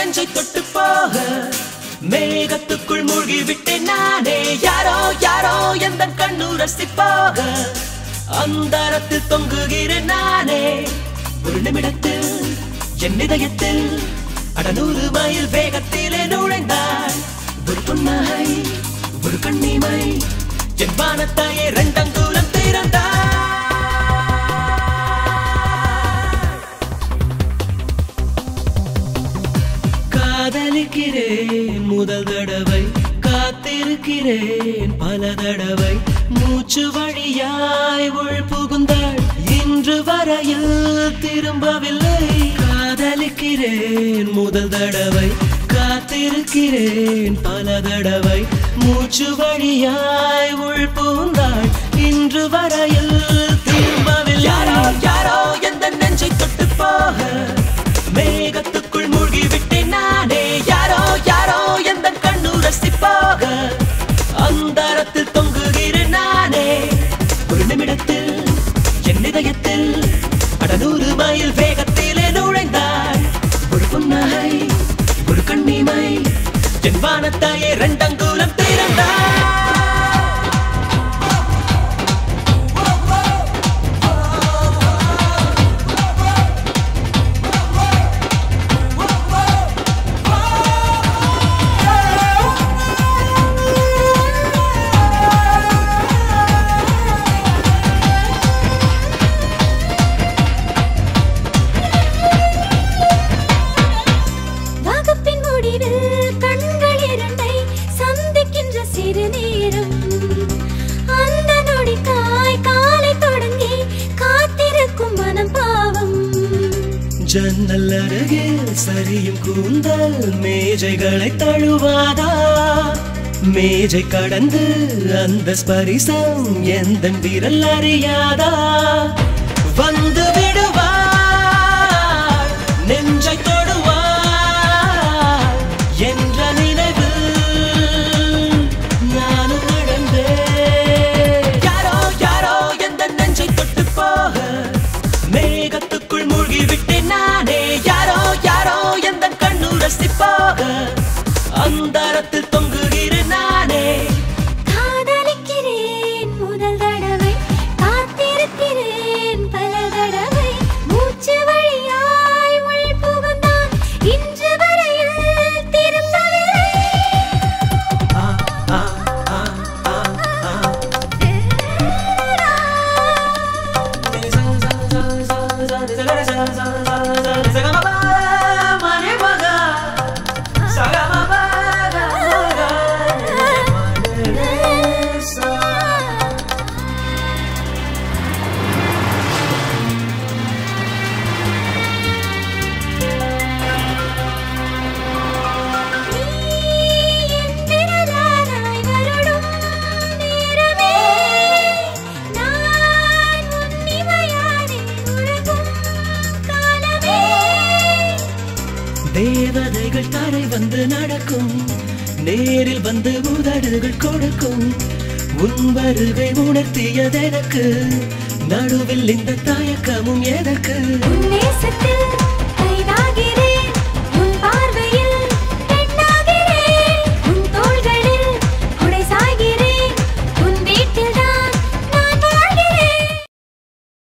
நெஞ்சை தொட்டு போக மேகத்துக்குள் மூழ்கி விட்டேன் நானே யாரோ யாரோ எந்த கண்ணு ரசிப்பாக அந்தரத்தில் தொங்குகிறேன் நானே ஒரு நிமிடத்தில் என் இதயத்தில் அடநூறு மைல் வேகத்திலே நுழைந்தாள் ஒரு புன்னகை ஒரு கண்ணிமை என் வானத்தாயே ரெண்டங்கூலம் திறந்தாள் காதலிக்கிறேன் முதல் தடவை காத்திருக்கிறேன் பல தடவை மூச்சு வழியாய் உள் புகுந்தாள் இன்று வரையில் திரும்பவில்லை காதலிக்கிறேன் முதல் தடவை காத்திருக்கிறேன் பல தடவை மூச்சு வழியாய் உள் புகுந்தாள் இன்று வரையில் திரும்பவில்லை யாரோ யாரோ எந்த நெஞ்சை தொட்டு போக மேகத்துக்குள் மூழ்கி விட்டேன் நானே யாரோ யாரோ எந்த கண்ணு ரசிப்பாக அந்தரத்தில் தொங்குகிறேன் நானே ஒரு நிமிடத்தில் என் இதயத்தில் அடநூறு மைல் வேகத்திலே நுழைந்தாள் ஒரு புன்னகை ஒரு கண்ணிமை என் வானத்தாயே ரெண்டங்கூலம் திறந்தாள் வகுப்பின் முடிவில் கண்கள் இரண்டை சந்திக்கின்ற சிறு நேரம் அந்த நொடிக்காய் காலை தொடங்கி காத்திருக்கும் மனம் பாவம் ஜன்னல் அருகில் சரியும் கூந்தல் மேஜைகளை தழுவாதா மேஜை கடந்து அந்த ஸ்பரிசம் எந்த விரல் அறியாதா வந்து விடுவாள் நெஞ்சை தொடுவாள் என்ற நினைவு நானும் நடந்தேன் யாரோ யாரோ எந்த நெஞ்சை தொட்டு போக மேகத்துக்குள் மூழ்கி விட்டேன் நானே யாரோ யாரோ எந்த கண்ணு ரசிப்பாக அந்தரத்தில் தொங்குகிறேன் நானே காதலிக்கிறேன் முதல் தடவை காத்திருக்கிறேன் பல தடவை மூச்சு வழியாய் உள் புகுந்தான் இன்று வரையில் திரும்பவில்லை ஆ, ஆ, ஆ, ஆ, ஆ. தேவதைகள் தரை வந்து நடக்கும் நேரில் வந்து உதடுகள் கொடுக்கும் உன் வருகை உணர்த்தியதெனக்கு நடுவில் இந்த தயக்கமும் எதற்கு நேசத்தில்